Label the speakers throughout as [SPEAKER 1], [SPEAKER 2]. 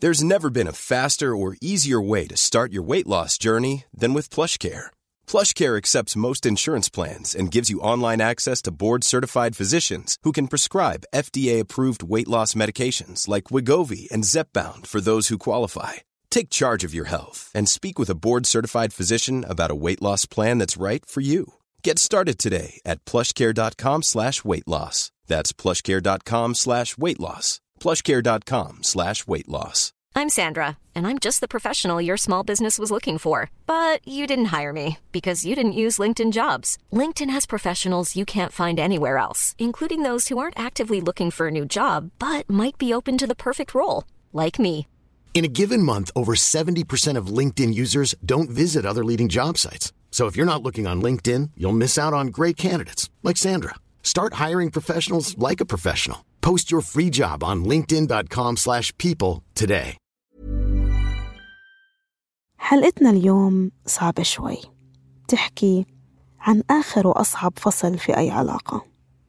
[SPEAKER 1] There's never been a faster or easier way to start your weight loss journey than with PlushCare. PlushCare accepts most insurance plans and gives you online access to board-certified physicians who can prescribe FDA-approved weight loss medications like Wigovi and Zepbound for those who qualify. Take charge of your health and speak with a board-certified physician about a weight loss plan that's right for you. Get started today at plushcare.com slash weight loss. That's plushcare.com slash weight loss. plushcare.com slash weight loss.
[SPEAKER 2] I'm Sandra, and I'm just the professional your small business was looking for. But you didn't hire me because you didn't use LinkedIn jobs. LinkedIn has professionals you can't find anywhere else, including those who aren't actively looking for a new job, but might be open to the perfect role, like me.
[SPEAKER 3] In a given month, over 70% of LinkedIn users don't visit other leading job sites. So if you're not looking on LinkedIn, you'll miss out on great candidates like Sandra. Start hiring professionals like a professional. Post your free job on linkedin.com/people slash people today.
[SPEAKER 4] حلقتنا اليوم صعبة شوي تحكي عن آخر وأصعب فصل في أي علاقة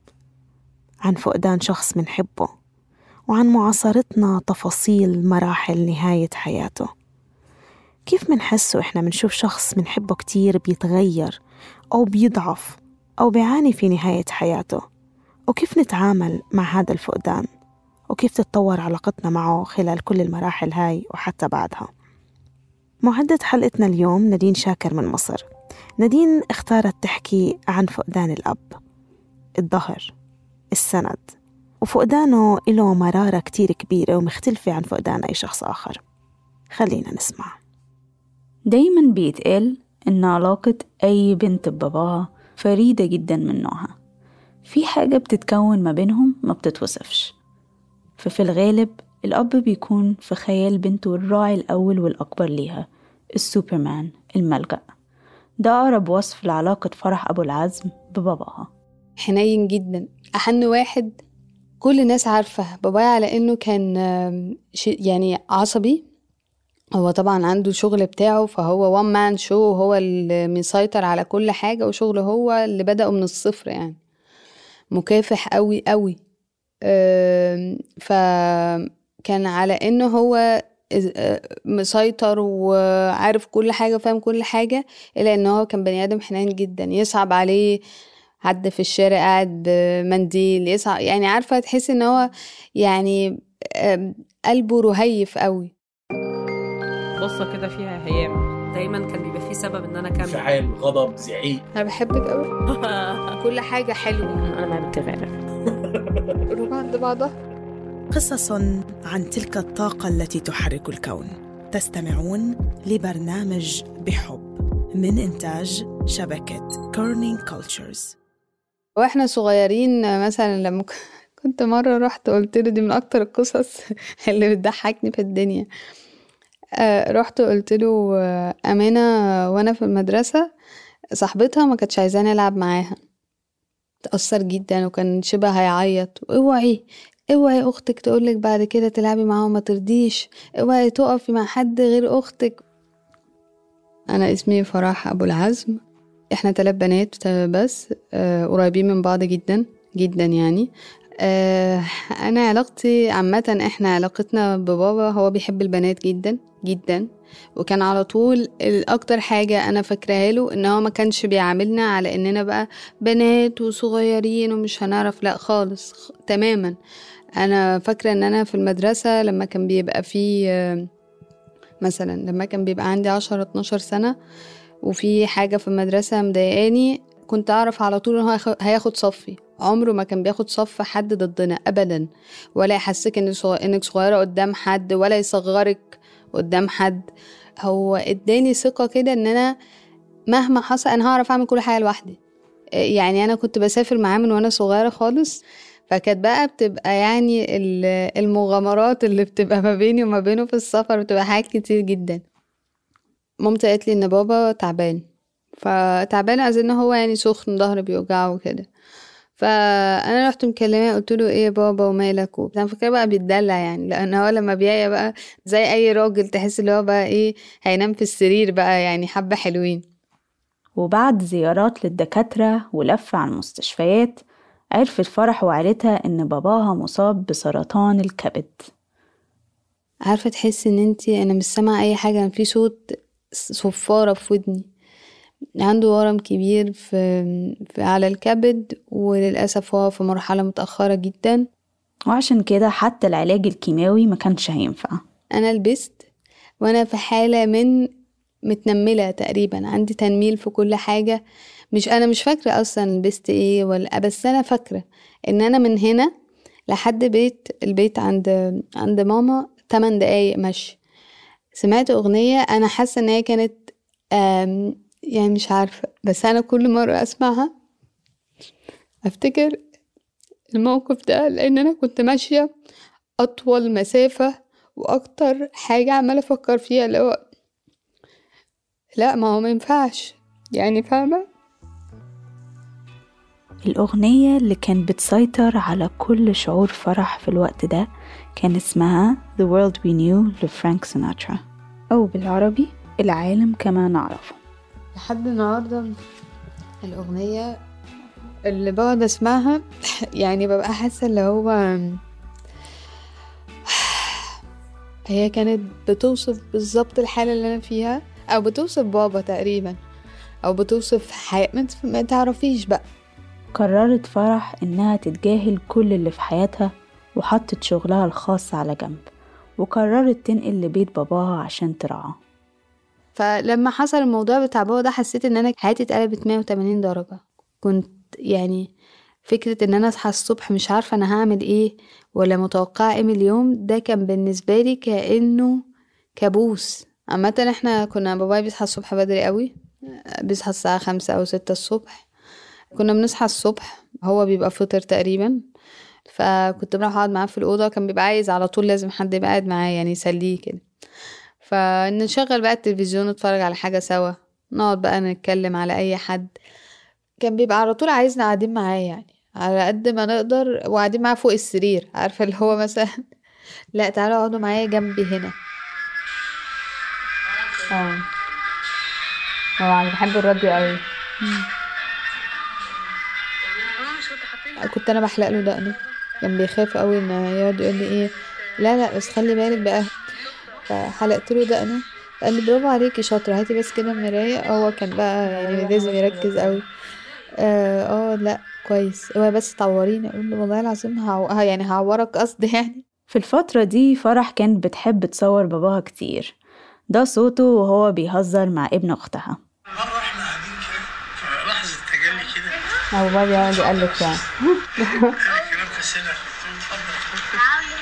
[SPEAKER 4] عن فقدان شخص منحبه وعن معاصرتنا تفاصيل مراحل نهاية حياته كيف منحس وإحنا منشوف شخص منحبه كتير بيتغير أو بيضعف أو بيعاني في نهاية حياته وكيف نتعامل مع هذا الفقدان وكيف تتطور علاقتنا معه خلال كل المراحل هاي وحتى بعدها معدة حلقتنا اليوم نادين شاكر من مصر نادين اختارت تحكي عن فقدان الأب الظهر السند وفقدانه له مرارة كتير كبيرة ومختلفة عن فقدان أي شخص آخر خلينا نسمع
[SPEAKER 5] دايما بيتقال إن علاقة أي بنت بباباها فريدة جدا من نوعها في حاجة بتتكون ما بينهم ما بتتوصفش ففي الغالب الأب بيكون في خيال بنته الراعي الأول والأكبر ليها السوبرمان الملجأ ده أقرب وصف لعلاقة فرح أبو العزم بباباها
[SPEAKER 6] حنين جدا أحن واحد كل الناس عارفة بابايا على إنه كان آم، ش- يعني عصبي هو طبعا عنده الشغل بتاعه فهو وان مان شو هو اللي مسيطر على كل حاجة وشغله هو اللي بدأه من الصفر يعني مكافح قوي قوي آم، فكان على انه هو إز- آه، مسيطر وعارف كل حاجة وفاهم كل حاجة إلا إن هو كان بني آدم حنين جدا يصعب عليه حد في الشارع قاعد بمنديل يصعب يعني عارفة تحس إن هو يعني آم، قلبه رهيف قوي
[SPEAKER 7] بصة كده فيها هيام
[SPEAKER 8] دايما كان بيبقى فيه سبب ان انا اكمل
[SPEAKER 9] انفعال غضب زعيق
[SPEAKER 6] أنا بحبك قوي كل حاجة حلوة
[SPEAKER 7] انا ما بتغير
[SPEAKER 6] روح عند بعضها
[SPEAKER 4] قصص عن تلك الطاقة التي تحرك الكون تستمعون لبرنامج بحب من إنتاج شبكة كورنينج كولتشرز
[SPEAKER 6] واحنا صغيرين مثلا لما ك- كنت مرة رحت قلت له دي من أكتر القصص اللي بتضحكني في الدنيا آه، رحت قلت له آه، أمانة وأنا في المدرسة صاحبتها ما كانتش عايزاني ألعب معاها اتأثر جدا وكان شبه هيعيط اوعي اوعي أختك تقولك بعد كده تلعبي معاها وما ترضيش اوعي تقفي مع حد غير أختك أنا اسمي فرح أبو العزم احنا تلات بنات بس آه، قريبين من بعض جدا جدا يعني آه، انا علاقتي عامة احنا علاقتنا ببابا هو بيحب البنات جدا جدا وكان على طول الاكتر حاجة انا فاكراها له ان هو ما كانش بيعاملنا على اننا بقى بنات وصغيرين ومش هنعرف لا خالص خ- تماما انا فاكرة ان انا في المدرسة لما كان بيبقى في آه، مثلا لما كان بيبقى عندي عشرة اتناشر سنة وفي حاجة في المدرسة مضايقاني كنت أعرف على طول إن هو هياخ- هياخد صفي عمره ما كان بياخد صف حد ضدنا أبدا ولا يحسسك إن صغ- إنك صغيرة قدام حد ولا يصغرك قدام حد هو اداني ثقة كده إن أنا مهما حصل أنا هعرف أعمل كل حاجة لوحدي يعني أنا كنت بسافر معاه من وأنا صغيرة خالص فكانت بقى بتبقى يعني ال- المغامرات اللي بتبقى ما بيني وما بينه في السفر بتبقى حاجات كتير جدا مامتي قالت لي ان بابا تعبان فتعبان عايزين هو يعني سخن ظهره بيوجعه وكده فانا رحت مكلماه قلت له ايه يا بابا ومالك وبتاع فكره بقى بيتدلع يعني لان هو لما بيعيا بقى زي اي راجل تحس اللي هو بقى ايه هينام في السرير بقى يعني حبه حلوين
[SPEAKER 5] وبعد زيارات للدكاترة ولف على المستشفيات عرفت فرح وعيلتها إن باباها مصاب بسرطان الكبد
[SPEAKER 6] عارفة تحسي ان انتي انا مش سامعة اي حاجة انا في صوت صفارة في ودني عنده ورم كبير في, في على الكبد وللأسف هو في مرحلة متأخرة جدا
[SPEAKER 5] وعشان كده حتى العلاج الكيماوي ما كانش هينفع
[SPEAKER 6] أنا لبست وأنا في حالة من متنملة تقريبا عندي تنميل في كل حاجة مش أنا مش فاكرة أصلا لبست إيه ولا بس أنا فاكرة إن أنا من هنا لحد بيت البيت عند عند ماما 8 دقايق مشي سمعت أغنية أنا حاسة إن هي كانت يعني مش عارفة بس أنا كل مرة أسمعها أفتكر الموقف ده لأن أنا كنت ماشية أطول مسافة وأكتر حاجة عمالة أفكر فيها اللي هو لا ما هو ما ينفعش يعني فاهمة
[SPEAKER 5] الأغنية اللي كان بتسيطر على كل شعور فرح في الوقت ده كان اسمها The World We Knew لفرانك سيناترا أو بالعربي العالم كما نعرفه
[SPEAKER 6] لحد النهاردة الأغنية اللي بقعد أسمعها يعني ببقى حاسة اللي هو هي كانت بتوصف بالظبط الحالة اللي أنا فيها أو بتوصف بابا تقريبا أو بتوصف حياة ما تعرفيش بقى
[SPEAKER 5] قررت فرح إنها تتجاهل كل اللي في حياتها وحطت شغلها الخاص على جنب وقررت تنقل لبيت باباها عشان ترعاه
[SPEAKER 6] فلما حصل الموضوع بتاع بابا ده حسيت ان انا حياتي اتقلبت 180 درجة كنت يعني فكرة ان انا اصحى الصبح مش عارفة انا هعمل ايه ولا متوقعة ايه من اليوم ده كان بالنسبة لي كأنه كابوس عامة احنا كنا بابايا بيصحى الصبح بدري قوي بيصحى الساعة خمسة او ستة الصبح كنا بنصحى الصبح هو بيبقى فطر تقريبا فكنت بروح اقعد معاه في الاوضه كان بيبقى عايز على طول لازم حد يبقى قاعد معاه يعني يسليه كده فنشغل بقى التلفزيون نتفرج على حاجه سوا نقعد بقى نتكلم على اي حد كان بيبقى على طول عايزنا قاعدين معاه يعني على قد ما نقدر وقاعدين معاه فوق السرير عارفه اللي هو مثلا لا تعالوا اقعدوا معايا جنبي هنا
[SPEAKER 7] اه طبعا بحب الراديو قوي
[SPEAKER 6] كنت انا بحلق له دقنه كان بيخاف قوي ان يقعد يقول لي ايه لا لا بس خلي بالك بقى فحلقت له دقنه قال لي برافو عليكي شاطره هاتي بس كده مرايه هو كان بقى يعني لازم يركز قوي اه, آه لا كويس هو بس تعوريني اقول له والله العظيم هعو... يعني هعورك قصد يعني
[SPEAKER 5] في الفترة دي فرح كانت بتحب تصور باباها كتير ده صوته وهو بيهزر مع ابن أختها
[SPEAKER 9] مرة احنا قاعدين كده في لحظة تجلي كده
[SPEAKER 7] ابو بابا يقعد يقلب يعني
[SPEAKER 9] انا كمان في السنة قلت له اتفضل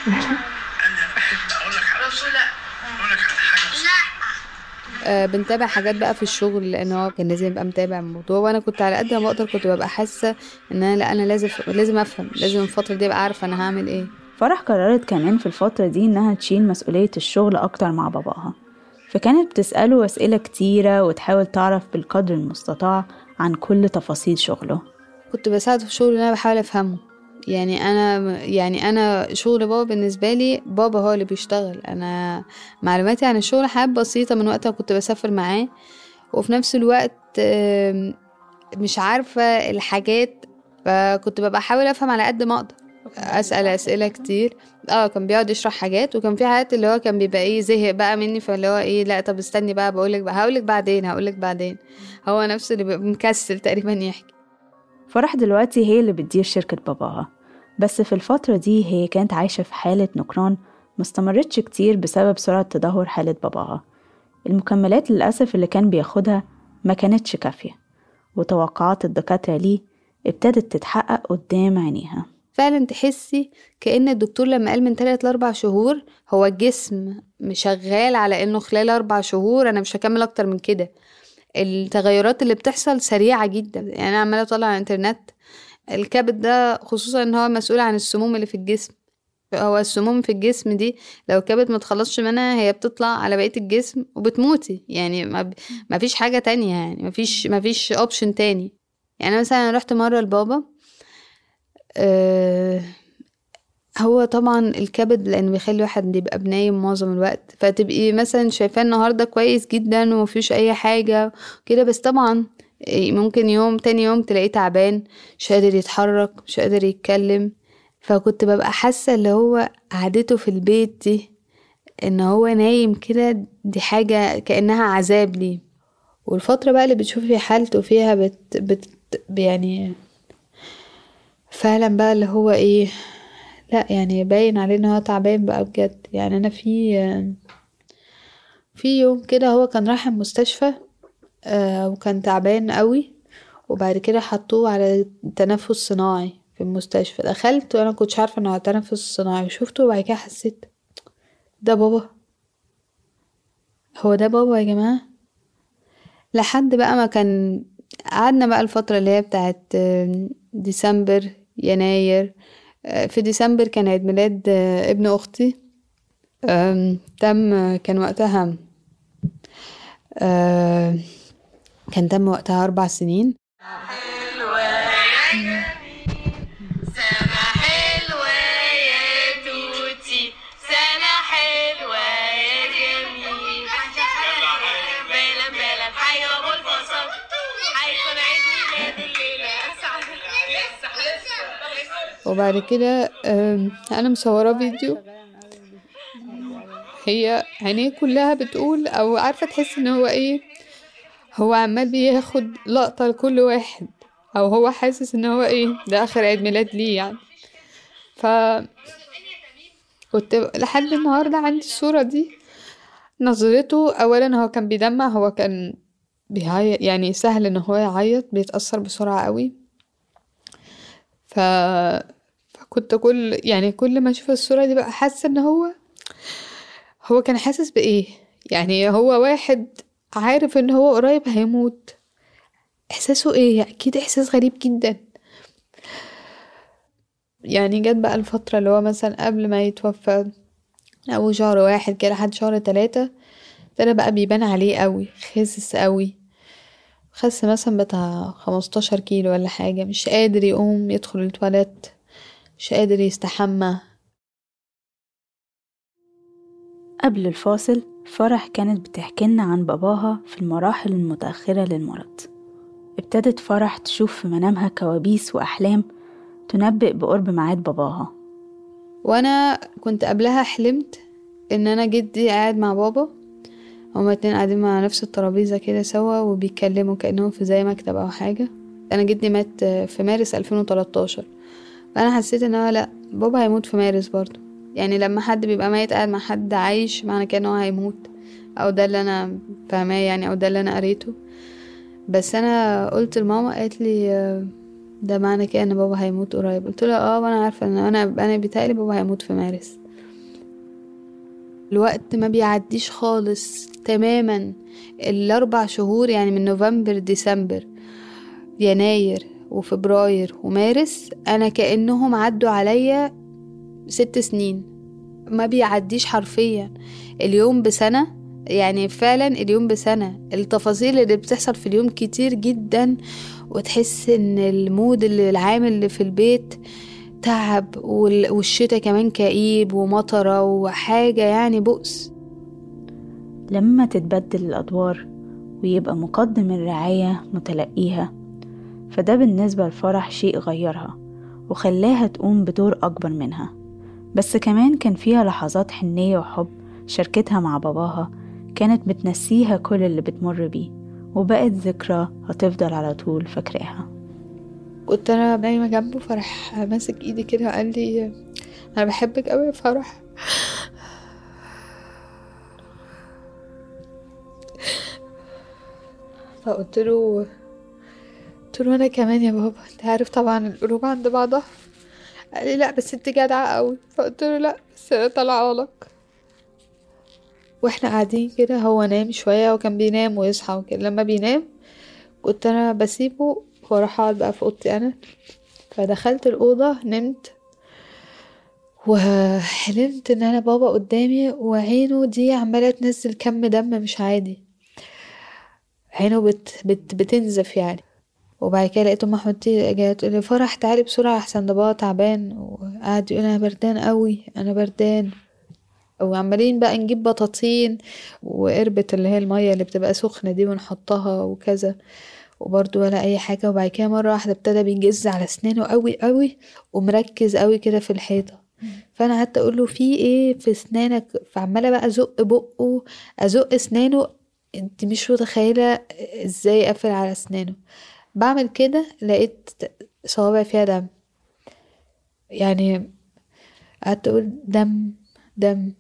[SPEAKER 9] قال لي انا بحب اقول لك على اقول لك على حاجة بصراحة
[SPEAKER 6] آه بنتابع حاجات بقى في الشغل لان هو كان لازم يبقى متابع الموضوع وانا كنت على قد ما بقدر كنت ببقى حاسه ان انا لا انا لازم لازم افهم لازم الفتره دي ابقى عارفه انا هعمل ايه
[SPEAKER 5] فرح قررت كمان في الفترة دي إنها تشيل مسؤولية الشغل أكتر مع باباها فكانت بتسأله أسئلة كتيرة وتحاول تعرف بالقدر المستطاع عن كل تفاصيل شغله
[SPEAKER 6] كنت بساعده في شغل انا بحاول افهمه يعني انا يعني انا شغل بابا بالنسبه لي بابا هو اللي بيشتغل انا معلوماتي عن الشغل حاجات بسيطه من وقت ما كنت بسافر معاه وفي نفس الوقت آم، مش عارفه الحاجات فكنت ببقى احاول افهم على قد ما اقدر اسال اسئله كتير اه كان بيقعد يشرح حاجات وكان في حاجات اللي هو كان بيبقى ايه زهق بقى مني فاللي هو ايه لا طب استني بقى بقولك بقى هقولك بعدين هقولك بعدين هو نفسه اللي بيبقى مكسل تقريبا يحكي
[SPEAKER 5] فرح دلوقتي هي اللي بتدير شركة باباها بس في الفترة دي هي كانت عايشة في حالة نكران مستمرتش كتير بسبب سرعة تدهور حالة باباها المكملات للأسف اللي كان بياخدها ما كانتش كافية وتوقعات الدكاترة ليه ابتدت تتحقق قدام عينيها
[SPEAKER 6] فعلا تحسي كأن الدكتور لما قال من 3 لأربع شهور هو الجسم شغال على انه خلال أربع شهور انا مش هكمل اكتر من كده التغيرات اللي بتحصل سريعة جدا يعني انا عمالة اطلع على الانترنت الكبد ده خصوصا ان هو مسؤول عن السموم اللي في الجسم هو السموم في الجسم دي لو الكبد ما تخلصش منها هي بتطلع على بقية الجسم وبتموتي يعني ما, ب... ما فيش حاجة تانية يعني ما فيش ما فيش اوبشن تاني يعني أنا مثلا رحت مرة لبابا أه هو طبعا الكبد لان بيخلي الواحد يبقى بنايم معظم الوقت فتبقي مثلا شايفاه النهارده كويس جدا ومفيش اي حاجه كده بس طبعا إيه، ممكن يوم تاني يوم تلاقيه تعبان مش قادر يتحرك مش قادر يتكلم فكنت ببقى حاسه اللي هو قعدته في البيت دي ان هو نايم كده دي حاجة كأنها عذاب ليه والفترة بقى اللي بتشوفي حالته فيها بت, بت يعني فعلا بقى اللي هو ايه لا يعني باين عليه ان هو تعبان بقى بجد يعني انا في في يوم كده هو كان رايح المستشفى آه وكان تعبان قوي وبعد كده حطوه على تنفس صناعي في المستشفى دخلت وانا كنتش عارفه انه على تنفس صناعي وشفته وبعد كده حسيت ده بابا هو ده بابا يا جماعه لحد بقى ما كان قعدنا بقى الفترة اللي هي بتاعت ديسمبر يناير في ديسمبر كان عيد ميلاد ابن أختي تم كان وقتها كان تم وقتها أربع سنين وبعد كده انا مصوره فيديو هي عينيه كلها بتقول او عارفه تحس ان هو ايه هو عمال بياخد لقطه لكل واحد او هو حاسس ان هو ايه ده اخر عيد ميلاد ليه يعني ف كنت لحد النهارده عندي الصوره دي نظرته اولا هو كان بيدمع هو كان بيعيط يعني سهل ان هو يعيط بيتاثر بسرعه قوي ف فكنت كل يعني كل ما اشوف الصوره دي بقى حاسه ان هو هو كان حاسس بايه يعني هو واحد عارف ان هو قريب هيموت احساسه ايه اكيد احساس غريب جدا يعني جت بقى الفتره اللي هو مثلا قبل ما يتوفى او شهر واحد كده لحد شهر تلاتة ابتدى بقى بيبان عليه قوي خاسس قوي خس مثلا بتاع خمستاشر كيلو ولا حاجة مش قادر يقوم يدخل التواليت مش قادر يستحمى
[SPEAKER 5] قبل الفاصل فرح كانت بتحكيلنا عن باباها في المراحل المتأخرة للمرض ابتدت فرح تشوف في منامها كوابيس وأحلام تنبئ بقرب ميعاد باباها
[SPEAKER 6] وانا كنت قبلها حلمت ان انا جدي قاعد مع بابا هما اتنين قاعدين مع نفس الترابيزة كده سوا وبيتكلموا كأنهم في زي مكتب أو حاجة أنا جدي مات في مارس ألفين وتلاتاشر فأنا حسيت إن هو لأ بابا هيموت في مارس برضو يعني لما حد بيبقى ميت قاعد مع حد عايش معنى كده إن هو هيموت أو ده اللي أنا فاهماه يعني أو ده اللي أنا قريته بس أنا قلت لماما قالت لي ده معنى كده إن بابا هيموت قريب قلت لها اه وأنا عارفة إن أنا أنا بيتهيألي بابا هيموت في مارس الوقت ما بيعديش خالص تماما الاربع شهور يعني من نوفمبر ديسمبر يناير وفبراير ومارس انا كانهم عدوا عليا ست سنين ما بيعديش حرفيا اليوم بسنه يعني فعلا اليوم بسنه التفاصيل اللي بتحصل في اليوم كتير جدا وتحس ان المود اللي العام اللي في البيت تعب والشتا كمان كئيب ومطرة وحاجة يعني بؤس
[SPEAKER 5] لما تتبدل الأدوار ويبقى مقدم الرعاية متلقيها فده بالنسبة لفرح شيء غيرها وخلاها تقوم بدور أكبر منها بس كمان كان فيها لحظات حنية وحب شاركتها مع باباها كانت بتنسيها كل اللي بتمر بيه وبقت ذكرى هتفضل على طول فاكراها
[SPEAKER 6] كنت انا نايمه جنبه فرح ماسك ايدي كده وقال لي انا بحبك قوي يا فرح فقلت له قلت له انا كمان يا بابا انت عارف طبعا القلوب عند بعضها قال لي لا بس انت جدعه قوي فقلت له لا بس انا طالعه لك واحنا قاعدين كده هو نام شويه وكان بينام ويصحى وكده لما بينام كنت انا بسيبه واروح اقعد بقى في اوضتي انا فدخلت الاوضه نمت وحلمت ان انا بابا قدامي وعينه دي عماله تنزل كم دم مش عادي عينه بت بت بتنزف يعني وبعد كده لقيت ام احمد جايه تقول لي فرح تعالي بسرعه احسن ده بابا تعبان وقعد يقول انا بردان قوي انا بردان وعمالين بقى نجيب بطاطين وقربة اللي هي المية اللي بتبقى سخنة دي ونحطها وكذا وبرضه ولا اي حاجه وبعد كده مره واحده ابتدى بيجز على اسنانه قوي قوي ومركز قوي كده في الحيطه فانا قعدت اقول له في ايه في اسنانك فعماله بقى ازق بقه ازق اسنانه انت مش متخيله ازاي اقفل على اسنانه بعمل كده لقيت صوابع فيها دم يعني قعدت اقول دم دم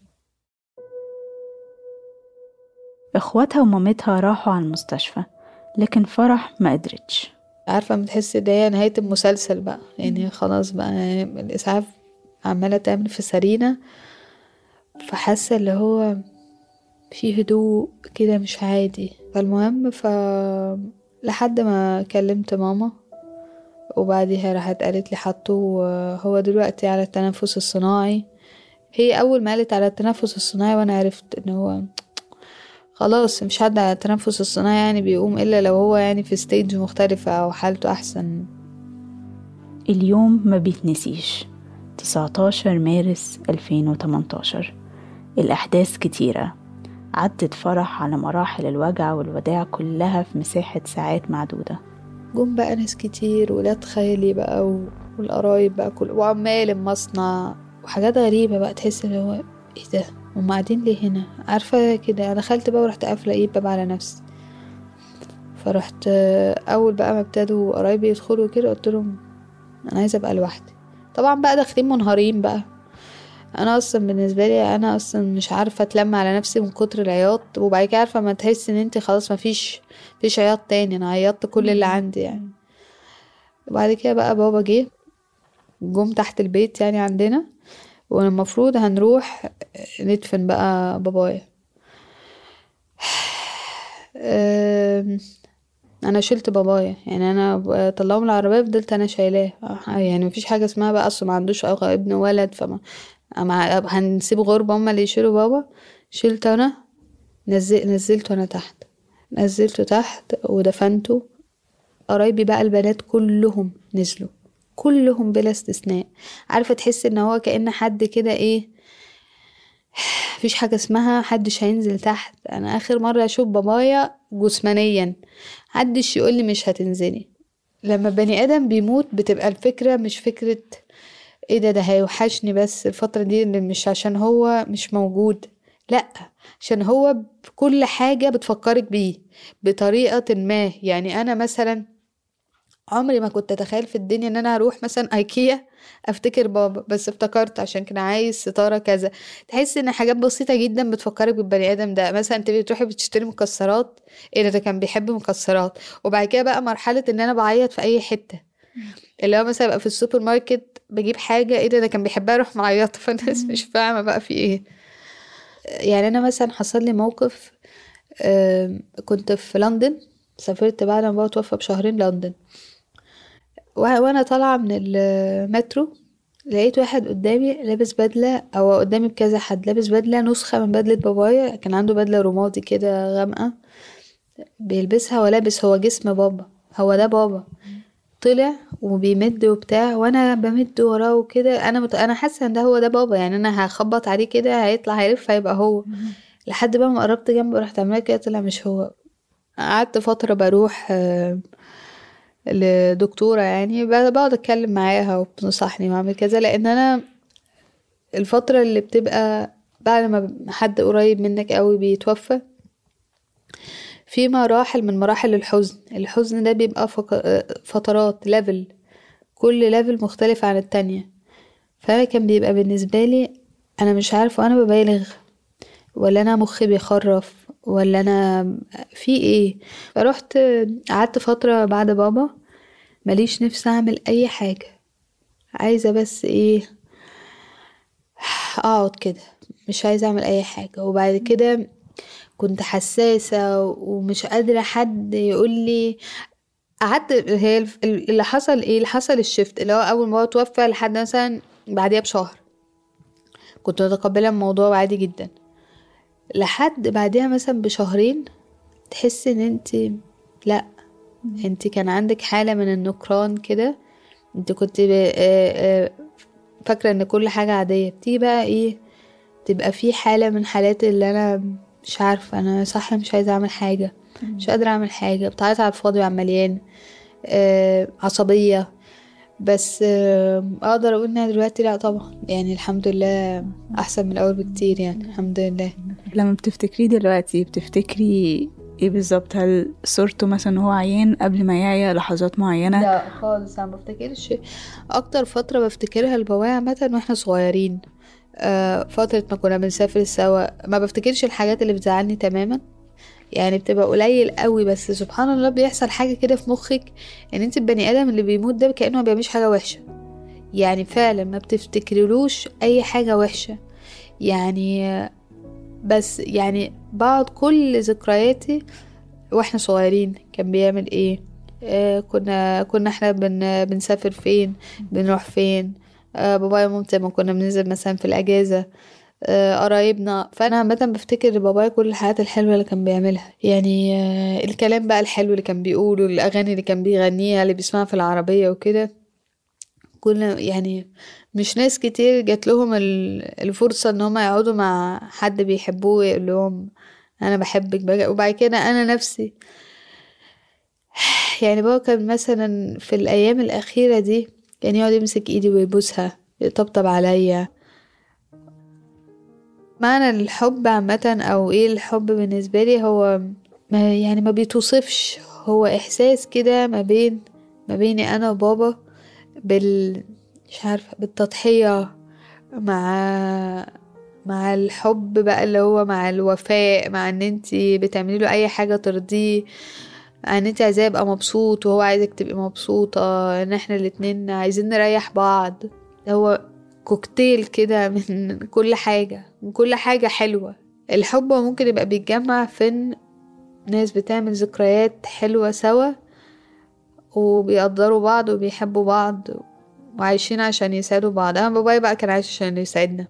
[SPEAKER 5] اخواتها ومامتها راحوا على المستشفى لكن فرح ما قدرتش
[SPEAKER 6] عارفه بتحس ان هي نهايه المسلسل بقى يعني خلاص بقى الاسعاف عماله تعمل في سرينا فحاسه اللي هو في هدوء كده مش عادي فالمهم ف لحد ما كلمت ماما وبعديها راحت قالت لي حطوه هو دلوقتي على التنفس الصناعي هي اول ما قالت على التنفس الصناعي وانا عرفت ان هو خلاص مش حد على التنفس الصناعي يعني بيقوم الا لو هو يعني في ستيج مختلفة او حالته احسن
[SPEAKER 5] اليوم ما بيتنسيش 19 مارس 2018 الأحداث كتيرة عدت فرح على مراحل الوجع والوداع كلها في مساحة ساعات معدودة
[SPEAKER 6] جم بقى ناس كتير ولاد خالي بقى و- والقرايب بقى كل وعمال المصنع وحاجات غريبة بقى تحس اللي هو ايه ده هم قاعدين ليه هنا عارفة كده دخلت بقى ورحت قافلة ايه الباب على نفسي فرحت آه، اول بقى ما ابتدوا قرايبي يدخلوا كده قلت لهم انا عايزة ابقى لوحدي طبعا بقى داخلين منهارين بقى انا اصلا بالنسبه لي انا اصلا مش عارفه اتلم على نفسي من كتر العياط وبعد كده عارفه ما تحس ان انت خلاص ما فيش فيش عياط تاني انا عيطت كل اللي عندي يعني وبعد كده بقى بابا جه جم تحت البيت يعني عندنا والمفروض هنروح ندفن بقى بابايا أم، انا شلت بابايا يعني انا ب- طلعوه من العربيه فضلت انا شايلاه يعني مفيش حاجه اسمها بقى اصله ما عندوش أخ- ابن ولد فما أما هنسيب غربة هما اللي يشيلوا بابا شلت انا نزل نزلته انا تحت نزلته تحت ودفنته قرايبي بقى البنات كلهم نزلوا كلهم بلا استثناء عارفه تحس ان هو كأن حد كده ايه مفيش حاجه اسمها حدش هينزل تحت انا اخر مره اشوف بابايا جسمانيا محدش يقول لي مش هتنزلي لما بني ادم بيموت بتبقى الفكره مش فكره ايه ده ده هيوحشني بس الفتره دي اللي مش عشان هو مش موجود لا عشان هو بكل حاجه بتفكرك بيه بطريقه ما يعني انا مثلا عمري ما كنت اتخيل في الدنيا ان انا هروح مثلا ايكيا افتكر بابا بس افتكرت عشان كان عايز ستاره كذا تحس ان حاجات بسيطه جدا بتفكرك بالبني ادم ده مثلا انت بتروحي بتشتري مكسرات ايه ده ده كان بيحب مكسرات وبعد كده بقى مرحله ان انا بعيط في اي حته اللي هو مثلا ابقى في السوبر ماركت بجيب حاجه ايه ده ده كان بيحبها اروح معيطه فالناس مش فاهمه بقى في ايه يعني انا مثلا حصل لي موقف آم، كنت في لندن سافرت بعد ما بابا توفى بشهرين لندن و- وانا طالعه من المترو لقيت واحد قدامي لابس بدله او قدامي بكذا حد لابس بدله نسخه من بدله بابايا كان عنده بدله رمادي كده غامقه بيلبسها ولابس هو جسم بابا هو ده بابا طلع وبيمد وبتاع وانا بمد وراه وكده انا مت... انا حاسه ان ده هو ده بابا يعني انا هخبط عليه كده هيطلع هيلف هيبقى هو لحد بقى ما قربت جنبه رحت عامله كده طلع مش هو قعدت فتره بروح آه، لدكتوره يعني ب- بقعد اتكلم معاها وبتنصحني واعمل كذا لان انا الفتره اللي بتبقى بعد ما حد قريب منك قوي بيتوفى في مراحل من مراحل الحزن الحزن ده بيبقى فق- فترات ليفل كل ليفل مختلف عن التانية فأنا كان بيبقى بالنسبة لي أنا مش عارفة أنا ببالغ ولا أنا مخي بيخرف ولا أنا في إيه فروحت قعدت فترة بعد بابا ماليش نفس أعمل أي حاجة عايزة بس إيه أقعد كده مش عايزة أعمل أي حاجة وبعد كده كنت حساسة ومش قادرة حد يقول لي قعدت هي الف- اللي حصل ايه اللي حصل الشفت اللي هو اول ما هو توفى لحد مثلا بعديها بشهر كنت متقبلة الموضوع عادي جدا لحد بعديها مثلا بشهرين تحس ان انت لا انت كان عندك حالة من النكران كده انت كنت ب- آه، آه، فاكرة ان كل حاجة عادية بتيجي بقى ايه تبقى في حالة من حالات اللي انا مش عارفة انا صح مش عايزة اعمل حاجة مش قادرة اعمل حاجة بتعيط على الفاضي وعلى المليان آه، عصبية بس آه، اقدر اقول انها دلوقتي لا طبعا يعني الحمد لله احسن من الاول بكتير يعني الحمد لله
[SPEAKER 5] لما بتفتكريه دلوقتي بتفتكري ايه بالظبط هل صورته مثلا هو عيان قبل ما يعيا لحظات معينة
[SPEAKER 6] لا خالص انا ما بفتكرش اكتر فتره بفتكرها البوايع عامه واحنا صغيرين آه فتره ما كنا بنسافر سوا ما بفتكرش الحاجات اللي بتزعلني تماما يعني بتبقى قليل قوي بس سبحان الله بيحصل حاجه كده في مخك ان انت البني ادم اللي بيموت ده كانه ما بيعملش حاجه وحشه يعني فعلا ما بتفتكرلوش اي حاجه وحشه يعني آه، بس يعني بعض كل ذكرياتي واحنا صغيرين كان بيعمل ايه آه كنا كنا احنا بن بنسافر فين بنروح فين آه بابايا ومامتي لما كنا بننزل مثلا في الاجازه آه قرايبنا فانا عامه بفتكر بابايا كل الحاجات الحلوه اللي كان بيعملها يعني آه الكلام بقى الحلو اللي كان بيقوله الاغاني اللي كان بيغنيها اللي بيسمعها في العربيه وكده كنا يعني مش ناس كتير جات لهم ال- الفرصه ان هم يقعدوا مع حد بيحبوه ويقول لهم انا بحبك بقى وبعد كده انا نفسي يعني بابا كان مثلا في الايام الاخيره دي كان يقعد يمسك ايدي ويبوسها يطبطب عليا معنى الحب عامه او ايه الحب بالنسبه لي هو ما يعني ما بيتوصفش هو احساس كده ما بين ما بيني انا وبابا بال مش عارفه بالتضحيه مع مع الحب بقى اللي هو مع الوفاء مع ان انتي بتعملي له اي حاجه ترضيه مع ان انتي عايزاه يبقى مبسوط وهو عايزك تبقي مبسوطه ان احنا الاتنين عايزين نريح بعض هو كوكتيل كده من كل حاجه من كل حاجه حلوه الحب هو ممكن يبقى بيتجمع في ان ناس بتعمل ذكريات حلوه سوا وبيقدروا بعض وبيحبوا بعض وعايشين عشان يساعدوا بعض انا بابايا بقى كان عايش عشان يساعدنا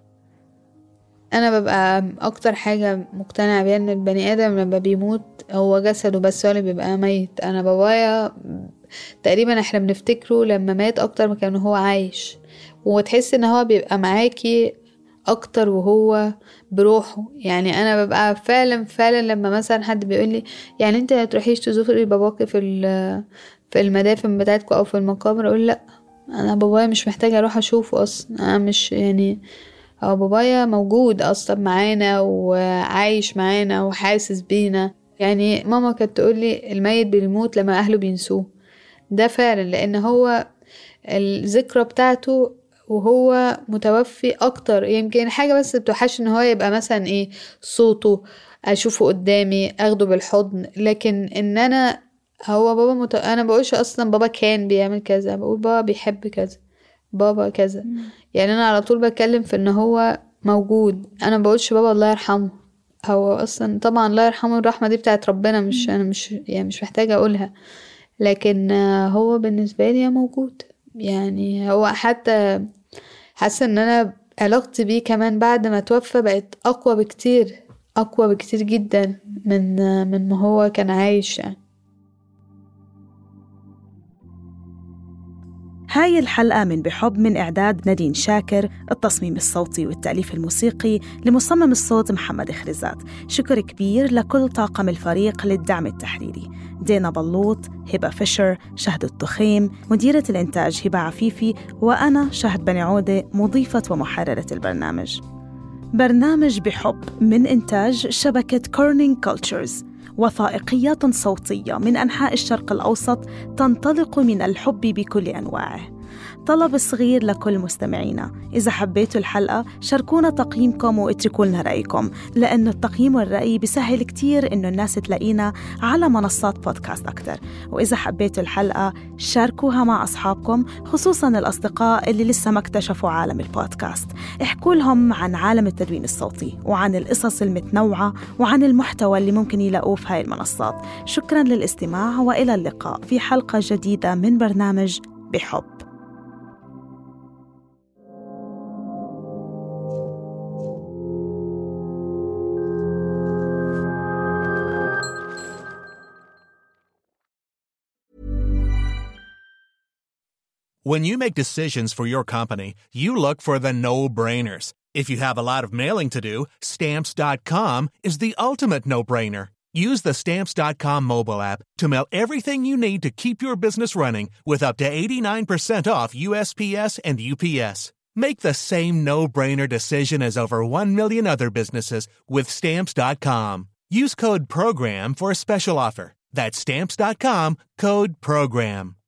[SPEAKER 6] انا ببقى اكتر حاجة مقتنعة بيها ان البني ادم لما بيموت هو جسده بس هو اللي بيبقى ميت انا بابايا تقريبا احنا بنفتكره لما مات اكتر ما كان هو عايش وتحس ان هو بيبقى معاكي اكتر وهو بروحه يعني انا ببقى فعلا فعلا لما مثلا حد بيقول لي يعني انت هتروحيش تزوري باباكي في ال- في المدافن بتاعتكم او في المقابر اقول لا انا بابايا مش محتاجه اروح اشوفه اصلا انا مش يعني هو بابايا موجود اصلا معانا وعايش معانا وحاسس بينا يعني ماما كانت تقولي الميت بيموت لما اهله بينسوه ده فعلا لان هو الذكرى بتاعته وهو متوفي اكتر يمكن حاجه بس بتوحش ان هو يبقى مثلا ايه صوته اشوفه قدامي اخده بالحضن لكن ان انا هو بابا مت... انا بقولش اصلا بابا كان بيعمل كذا بقول بابا بيحب كذا بابا كذا يعني انا على طول بتكلم في ان هو موجود انا بقولش بابا الله يرحمه هو اصلا طبعا الله يرحمه الرحمه دي بتاعت ربنا مش انا مش يعني مش محتاجه اقولها لكن آه، هو بالنسبه لي موجود يعني هو حتى حاسه ان انا علاقتي بيه كمان بعد ما توفى بقت اقوى بكتير اقوى بكتير جدا من آه، من ما هو كان عايش يعني
[SPEAKER 4] هاي الحلقة من بحب من إعداد نادين شاكر التصميم الصوتي والتأليف الموسيقي لمصمم الصوت محمد خريزات شكر كبير لكل طاقم الفريق للدعم التحريري دينا بلوط هبة فيشر شهد التخيم مديرة الإنتاج هبة عفيفي وأنا شهد بني عودة مضيفة ومحررة البرنامج برنامج بحب من إنتاج شبكة كورنينج كولتشرز وثائقيات صوتية من أنحاء الشرق الأوسط تنطلق من الحب بكل أنواعه طلب صغير لكل مستمعينا إذا حبيتوا الحلقة شاركونا تقييمكم واتركوا لنا رأيكم لأن التقييم والرأي بيسهل كتير إنه الناس تلاقينا على منصات بودكاست أكتر وإذا حبيتوا الحلقة شاركوها مع أصحابكم خصوصا الأصدقاء اللي لسه ما اكتشفوا عالم البودكاست احكوا لهم عن عالم التدوين الصوتي وعن القصص المتنوعة وعن المحتوى اللي ممكن يلاقوه في هاي المنصات شكرا للاستماع وإلى اللقاء في حلقة جديدة من برنامج بحب
[SPEAKER 10] When you make decisions for your company, you look for the no brainers. If you have a lot of mailing to do, stamps.com is the ultimate no brainer. Use the Stamps.com mobile app to mail everything you need to keep your business running with up to 89% off USPS and UPS. Make the same no brainer decision as over 1 million other businesses with Stamps.com. Use code PROGRAM for a special offer. That's Stamps.com code PROGRAM.